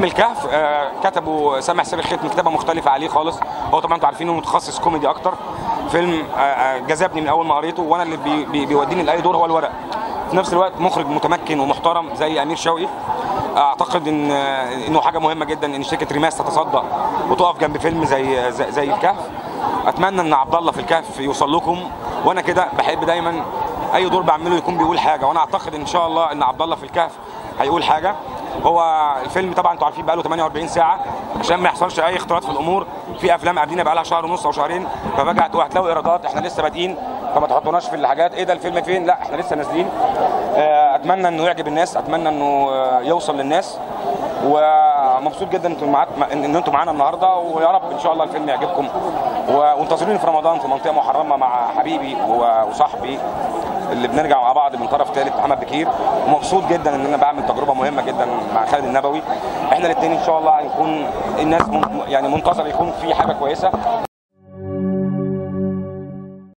فيلم الكهف آه، كتبه سامح سر الختم كتابه مختلفه عليه خالص هو طبعا انتوا عارفين انه متخصص كوميدي اكتر فيلم آه، آه، جذبني من اول ما قريته وانا اللي بي بي بيوديني لاي دور هو الورق في نفس الوقت مخرج متمكن ومحترم زي امير شوقي اعتقد ان آه، انه حاجه مهمه جدا ان شركه ريماس تتصدى وتقف جنب فيلم زي زي, زي الكهف اتمنى ان عبد الله في الكهف يوصل لكم وانا كده بحب دايما اي دور بعمله يكون بيقول حاجه وانا اعتقد ان شاء الله ان عبد الله في الكهف هيقول حاجه هو الفيلم طبعا انتوا عارفين بقاله 48 ساعه عشان ما يحصلش اي اختلاط في الامور في افلام قبلينا بقى لها شهر ونص او شهرين فباجي هتلاقوا ايرادات احنا لسه بادئين فما تحطوناش في الحاجات ايه ده الفيلم فين لا احنا لسه نازلين آه، اتمنى انه يعجب الناس اتمنى انه آه، يوصل للناس ومبسوط جدا انتوا معاك ان إن انتوا معانا النهارده ويا رب ان شاء الله الفيلم يعجبكم و- وانتظروني في رمضان في منطقه محرمه مع حبيبي و- وصاحبي اللي بنرجع مع بعض من طرف ثالث محمد بكير ومبسوط جدا ان انا بعمل تجربه مهمه جدا مع خالد النبوي احنا الاثنين ان شاء الله هنكون الناس من يعني منتظر يكون في حاجه كويسه